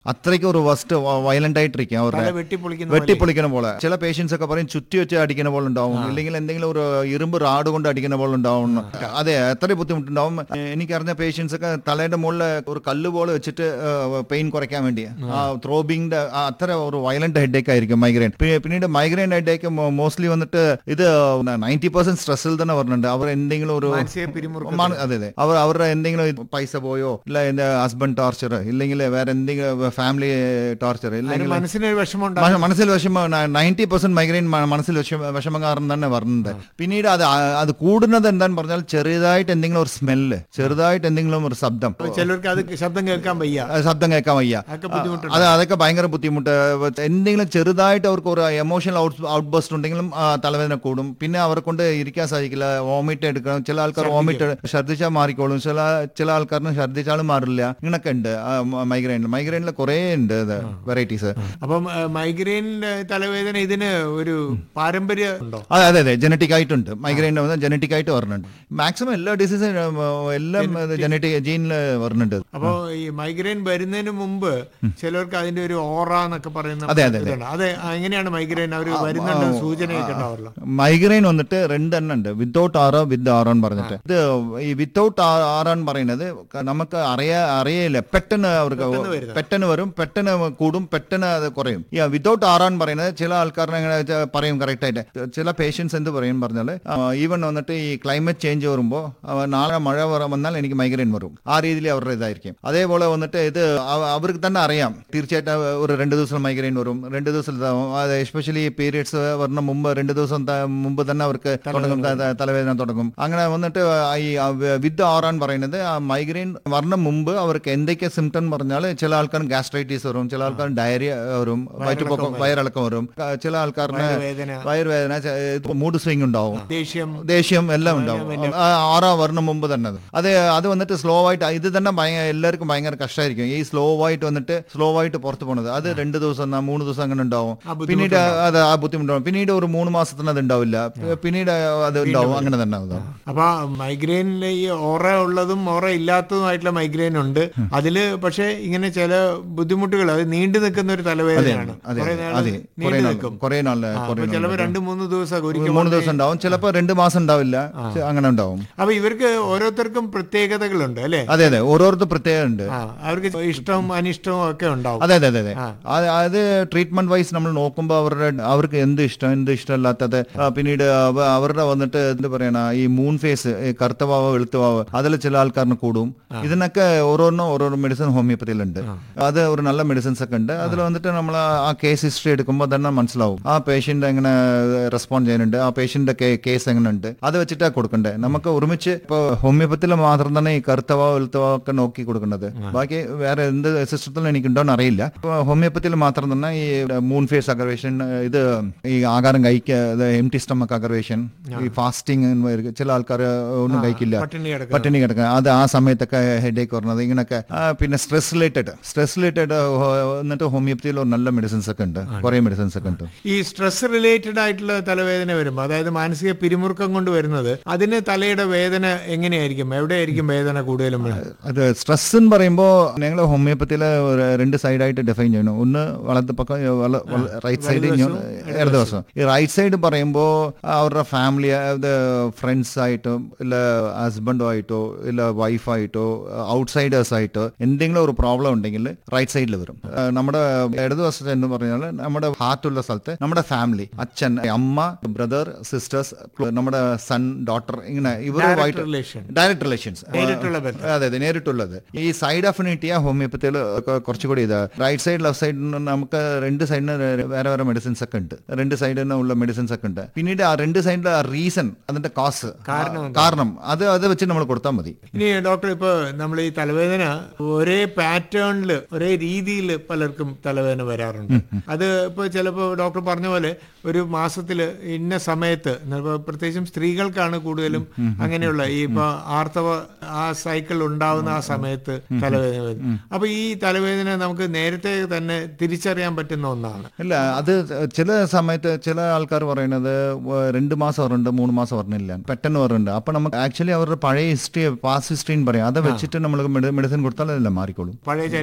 അത്രയ്ക്ക് ഒരു വസ്റ്റ് വയലന്റ് ആയിട്ടിരിക്കും തല അവരുടെ വെട്ടിപ്പൊളിക്കുന്ന വെട്ടിപ്പൊളിക്കുന്ന പോലെ ചില പേഷ്യൻസ് ഒക്കെ പറയും ചുറ്റി വെച്ച് അടിക്കുന്ന പോലെ ഉണ്ടാവും ഇല്ലെങ്കിൽ എന്തെങ്കിലും ഒരു ഇരുമ്പ് റാഡ് കൊണ്ട് അടിക്കുന്ന പോലെ ഉണ്ടാവും അതെ എത്ര ബുദ്ധിമുട്ടുണ്ടാവും എനിക്കറിഞ്ഞ പേഷ്യൻസ് ഒക്കെ തലയുടെ മുകളിൽ ഒരു കല്ല് പോലെ വെച്ചിട്ട് പെയിൻ കുറയ്ക്കാൻ വേണ്ടി ആ ത്രോബിങ്ങിന്റെ അത്ര ഒരു വയലന്റ് ഹെഡേക്ക് ആയിരിക്കും മൈഗ്രെയിൻ പിന്നീട് മൈഗ്രെയിൻ ഹെഡേക്ക് മോസ്റ്റ്ലി വന്നിട്ട് ഇത് നയൻറ്റി പെർസെന്റ് സ്ട്രെസ്സിൽ തന്നെ പറഞ്ഞിട്ടുണ്ട് അവർ എന്തെങ്കിലും ഒരു മാനസിക പിരിമുറുക്കം മാന- അതെ അതെ അവർ അവരുടെ എന്തെങ്കിലും ഇത് പൈസ പോയോ ഇല്ല എന്റെ ഹസ്ബൻഡ് ടോർച്ചർ ഇല്ലെങ്കിൽ വേറെ എന്തെങ്കിലും ഫാമിലി ടോർച്ചർ അതിന് ഇല്ലെങ്കിൽ മനസ്സിനൊരു വിഷമം ഉണ്ടാകും മ- മനസ്സിൽ വിഷമം നയൻറ്റി പെർസെന്റ് മൈഗ്രെയിൻ മനസ്സിൽ വിഷമ- വിഷമം കാരണം തന്നെ പറഞ്ഞത് പിന്നീട് അത് ആ- അത് കൂടുന്നത് എന്താന്ന് പറഞ്ഞാൽ ചെറുതായിട്ട് എന്തെങ്കിലും ഒരു സ്മെല്ല് ചെറുതായിട്ട് എന്തെങ്കിലും ഒരു ശബ്ദം ചിലർക്ക് അത് ശബ്ദം കേൾക്കാൻ വയ്യ ആ, ശബ്ദം കേൾക്കാൻ വയ്യ അതൊക്കെ ബുദ്ധിമുട്ടുണ്ട് അത് അതൊക്കെ ഭയങ്കര ബുദ്ധിമുട്ട് എന്തെങ്കിലും ചെറുതായിട്ട് അവർക്ക് ഒരു എമോഷണൽ ഔട്ട് ഔട്ട് ബസ്റ്റ് ഉണ്ടെങ്കിലും ആ, തലവേദന കൂടും പിന്നെ അവരെ കൊണ്ട് ഇരിക്കാൻ സാധിക്കില്ല വോമിറ്റ് എടുക്കണം ചില ആൾക്കാർ വോമിറ്റ് ഛർദ്ദിച്ചാൽ മാറിക്കോളും ചില ചില ആൾക്കാരിന് ഛർദ്ദിച്ചാലും മാറില്ല ഇങ്ങനൊക്കെ ഉണ്ട് മൈഗ്രെയിൻ മൈഗ്രെയിനിൽ കുറേ ഉണ്ട് വെറൈറ്റീസ് അപ്പം മൈഗ്രെയിൻ തലവേദന ഇതിന് ഒരു പാരമ്പര്യ ഉണ്ടോ അതെ അതെ അതെ ജനറ്റിക് ആയിട്ടുണ്ട് മൈഗ്രെയിൻ ജനറ്റിക് ആയിട്ട് വരുന്നുണ്ട് മാക്സിമം എല്ലാ ഡിസീസും എല്ലാം ജനറ്റിക് ജീനിൽ വരുന്നുണ്ട് അപ്പോ ഈ മൈഗ്രെയിൻ വരുന്നതിന് മുമ്പ് ചിലർക്ക് അതിന്റെ ഒരു ഓറ എന്നൊക്കെ പറയുന്ന അതെ, അതെ, അതെ. ഇതുണ്ട്. അതെ എങ്ങനെയാണ് മൈഗ്രെയിൻ അവർ വരുന്നുണ്ട് സൂചനയൊക്കെ ഉണ്ടാവല്ലോ മൈഗ്രെയിൻ വന്നിട്ട് രണ്ടെണ്ണം ഉണ്ട് വിത്തൗട്ട് ആറോ വിത്ത് ആറോ എന്ന് പറഞ്ഞിട്ട് ഇത് ഈ വിത്തൗട്ട് ആറോ എന്ന് പറയുന്നത് ക- നമുക്ക് അറിയാ അറിയില്ല പെട്ടെന്ന് അവർക്ക് പെട്ടെന്ന് വരും പെട്ടെന്ന് കൂടും പെട്ടെന്ന് അത് കുറയും ഈ വിത്തൗട്ട് ആറോ എന്ന് പറയുന്നത് ചില ആൾക്കാരെ എങ്ങനെ വെച്ചാ പറയും കറക്റ്റ് ആയിട്ട് ചില പേഷ്യൻസ് എന്ത് പറയും പറഞ്ഞാൽ ഈവൻ വന്നിട്ട് ഈ ക്ലൈമറ്റ് ചേഞ്ച് വരുമ്പോൾ നാളെ മഴ വര- വന്നാൽ എനിക്ക് മൈഗ്രെയിൻ വരും ആ രീതിയിൽ അവരുടെ ഇതായിരിക്കും അതേപോലെ വന്നിട്ട് ഇത് അവ- അവർക്ക് തന്നെ അറിയാം തീർച്ചയായിട്ടും ഒരു രണ്ട് ദിവസം മൈഗ്രെയിൻ വരും രണ്ട് ദിവസം ഇതാവും. അത് എസ്പെഷ്യലി പീരിയഡ്സ് വരുന്ന മുമ്പ് രണ്ട് ദിവസം ത- മുമ്പ് തന്നെ അവർക്ക് തുടങ്ങും ത- ത- തലവേദന തുടങ്ങും അങ്ങനെ വന്നിട്ട് ഈ വിത്ത് ആറാൻ പറയുന്നത് ആ മൈഗ്രെയിൻ വരണ മുമ്പ് അവർക്ക് എന്തൊക്കെ സിംറ്റം പറഞ്ഞാൽ ചില ആൾക്കാർ ഗ്യാസ്ട്രൈറ്റീസ് വരും ചില ആൾക്കാർ ഡയറിയ വരും വയറ്റുപൊക്കം വയറിളക്കം വരും ക- ചില ആൾക്കാരിന് വേദന വയറുവേദന മൂഡ് സ്വിങ് ഉണ്ടാവും ദേഷ്യം ദേഷ്യം എല്ലാം ഉണ്ടാവും ആ ആറാം വരണം മുമ്പ് തന്നെ അത്. അത് അത് വന്നിട്ട് സ്ലോ ആയിട്ട് ഇത് തന്നെ ഭയങ്കര എല്ലാവർക്കും ഭയങ്കര കഷ്ടമായിരിക്കും ഈ സ്ലോ ആയിട്ട് വന്നിട്ട് സ്ലോ ആയിട്ട് പുറത്ത് പോണത് അത് രണ്ട് ദിവസം എന്നാ മൂന്ന് ദിവസം അങ്ങനെ ഉണ്ടാവും പിന്നീട് അത് ആ ബുദ്ധിമുട്ടാവും പിന്നീട് ഒരു മൂന്ന് മാസത്തിന് അത് ഉണ്ടാവില്ല പിന്നീട് അത് ഉണ്ടാവും അങ്ങനെ തന്നെ ഉണ്ടാവും അപ്പൊ മൈഗ്രെയിനിൽ ഈ ഓറ ഉള്ളതും ഓറ ഇല്ലാത്തതുമായിട്ടുള്ള മൈഗ്രെയിൻ ഉണ്ട് അതില് പക്ഷെ ഇങ്ങനെ ചില ബുദ്ധിമുട്ടുകൾ അത് നീണ്ടു നിൽക്കുന്ന ഒരു തലവേദനയാണ് അതെ കുറെ നാള് അതെ കുറെ നീണ്ടു നാൾ നിൽക്കും കുറെ നാൾ കുറെ നാൾ ചിലപ്പോൾ രണ്ട് മൂന്ന് ദിവസം ഒരിക്കൽ മൂന്ന് ദിവസം ഉണ്ടാവും ചിലപ്പോ രണ്ട് മാസം ഉണ്ടാവില്ല അങ്ങനെ ഉണ്ടാവും അപ്പൊ ഇവർക്ക് ഓരോരുത്തർക്കും പ്രത്യേകതകളുണ്ട് അല്ലെ അതെ അതെ ഓരോരുത്തർ പ്രത്യേകം ഉണ്ട് ആ അവർക്ക് ഇഷ്ടവും അനിഷ്ടവും ഒക്കെ ഉണ്ടാവും അതെ അതെ അതെ അതെ അത് അത് ട്രീറ്റ്മെന്റ് വൈസ് നമ്മൾ നോക്കുമ്പോൾ അവരുടെ അവർക്ക് എന്ത് ഇഷ്ടം എന്ത് ഇഷ്ടമല്ലാത്തത് ആ, പിന്നീട് അവ- അവരുടെ വന്നിട്ട് എന്ത് പറയണ ഈ മൂൺ ഫേസ് കറുത്ത വാവ് വെളുത്ത വാവ് അതിൽ ചില ആൾക്കാരിന് കൂടും ഇതിനൊക്കെ ഓരോന്നും ഓരോരോ മെഡിസിൻ ഹോമിയോപ്പതിയിലുണ്ട് അത് ഒരു നല്ല മെഡിസിൻസ് ഒക്കെ ഉണ്ട് അതിൽ വന്നിട്ട് നമ്മൾ ആ കേസ് ഹിസ്റ്ററി എടുക്കുമ്പോൾ തന്നെ മനസ്സിലാവും ആ പേഷ്യന്റ് എങ്ങനെ റെസ്പോണ്ട് ചെയ്യുന്നുണ്ട് ആ പേഷ്യന്റ് കേസ് എങ്ങനെ ഉണ്ട് അത് വെച്ചിട്ടാണ് കൊടുക്കണ്ടേ നമുക്ക് ഒരുമിച്ച് ഇപ്പൊ ഹോമിയോപ്പത്തിൽ മാത്രം തന്നെ ഈ കറുത്ത വാവ് വെളുത്ത വാവ് ഒക്കെ നോക്കി കൊടുക്കുന്നത് ബാക്കി വേറെ എന്ത് സിസ്റ്റത്തിൽ എനിക്ക് ഉണ്ടോന്ന് അറിയില്ല ഇപ്പൊ ഹോമിയോപ്പത്തിൽ മാത്രം തന്നെ ഈ മൂൺ ഫേസ് അഗ്രവേഷൻ ഇത് ഈ ആഹാരം കഴിക്കുക എം ടി സ്റ്റമക്ക് അഗ്രവേഷൻ ഈ ഫാസ്റ്റിംഗ് ചില ആൾക്കാർ ഒന്നും കഴിക്കില്ല പട്ടിണി കിടക്കുക പട്ടിണി കിടക്കുക അത് ആ സമയത്തൊക്കെ ഹെഡേക്ക് വരുന്നത് ഇങ്ങനൊക്കെ ആ, പിന്നെ സ്ട്രെസ് റിലേറ്റഡ് സ്ട്രെസ് റിലേറ്റഡ് എന്നിട്ട് ഹോമിയോപ്പതിയിൽ ഒരു നല്ല മെഡിസിൻസ് ഒക്കെ ഉണ്ട് കുറെ മെഡിസിൻസ് ഒക്കെ ഉണ്ട് ഈ സ്ട്രെസ് റിലേറ്റഡ് ആയിട്ടുള്ള തലവേദന വരുമ്പോൾ അതായത് മാനസിക പിരിമുറുക്കം കൊണ്ട് വരുന്നത് അതിന് തലയുടെ വേദന എങ്ങനെയായിരിക്കും എവിടെയായിരിക്കും വേദന കൂടുതലും വരുന്നത്? അത് സ്ട്രെസ് എന്ന് പറയുമ്പോൾ ഞങ്ങൾ ഹോമിയോപ്പത്തിയിൽ രണ്ട് സൈഡായിട്ട് ഡിഫൈൻ ചെയ്യണം ഒന്ന് വലത്ത് പക്കം റൈറ്റ് സൈഡ് ഇടതുവശം ഈ റൈറ്റ് സൈഡ് പറയുമ്പോൾ അവരുടെ ഫാമിലി ഫ്രണ്ട്സ് ആയിട്ടോ ഇല്ല ഹസ്ബൻഡോ ആയിട്ടോ ഇല്ല വൈഫായിട്ടോ ഔട്ട്സൈഡേഴ്സ് ആയിട്ടോ എന്തെങ്കിലും ഒരു പ്രോബ്ലം ഉണ്ടെങ്കിൽ റൈറ്റ് സൈഡിൽ വരും ആ, നമ്മുടെ ഇടതുവശത്ത് എന്ന് പറഞ്ഞാൽ നമ്മുടെ ഹാർട്ടുള്ള സ്ഥലത്ത് നമ്മുടെ ഫാമിലി അച്ഛൻ അമ്മ ബ്രദർ സിസ്റ്റേഴ്സ് നമ്മുടെ സൺ ഡോട്ടർ ഇങ്ങനെ ഇവരുമായിട്ട് റിലേഷൻ ഡയറക്റ്റ് റിലേഷൻസ് നേരിട്ടുള്ള ബന്ധം അതെ അതെ നേരിട്ടുള്ളത് ഈ സൈഡ് അഫിനിറ്റിയാ ഹോമിയോപ്പത്തിയിൽ കുറച്ചുകൂടി ഇത് റൈറ്റ് സൈഡ് ലെഫ്റ്റ് സൈഡിന് നമുക്ക് രണ്ട് സൈഡിന് വേറെ വേറെ മെഡിസിൻസ് ഒക്കെ ഉണ്ട് രണ്ട് സൈഡിന് ഉള്ള മെഡിസിൻസ് ഒക്കെ ഉണ്ട് പിന്നീട് ആ രണ്ട് സൈഡിലെ റീസൺ അതിന്റെ കാസ് കാരണം കാരണം അത് അത് വെച്ച് നമ്മൾ കൊടുത്താൽ മതി ഇനി ഡോക്ടർ ഇപ്പൊ നമ്മൾ ഈ തലവേദന ഒരേ പാറ്റേണിൽ ഒരേ രീതിയിൽ പലർക്കും തലവേദന വരാറുണ്ട് അത് ഇപ്പൊ ചിലപ്പോൾ ഡോക്ടർ പറഞ്ഞ പോലെ ഒരു മാസത്തില് ഇന്ന സമയത്ത് ഇപ്പൊ പ്രത്യേകിച്ചും സ്ത്രീകൾക്കാണ് കൂടുതലും അങ്ങനെയുള്ള ഈ ഇപ്പൊ ആർത്തവ ആ സൈക്കിൾ ഉണ്ടാവുന്ന ആ സമയത്ത് തലവേദന വരും അപ്പൊ ഈ തലവേദന നമുക്ക് നേരത്തെ തന്നെ തിരിച്ചറിയാൻ പറ്റുന്ന ഒന്നാണ് ഇല്ല അത് ചില സമയത്ത് ചില ആൾക്കാർ പറയുന്നത് വ- രണ്ട് മാസം പറഞ്ഞിട്ട് മൂന്ന് മാസം പറഞ്ഞില്ല പെട്ടെന്ന് പറയുന്നുണ്ട് അപ്പൊ നമുക്ക് ആക്ച്വലി അവരുടെ പഴയ ഹിസ്റ്ററി പാസ്റ്റ് ഹിസ്റ്ററി എന്ന് പറയും അത് വെച്ചിട്ട് നമ്മൾ മെഡിസിൻ കൊടുത്താൽ അതെല്ലാം മാറിക്കോളും പഴയ ചരിത്രം പഴയ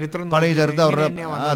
ചേർത്ത് അവരുടെ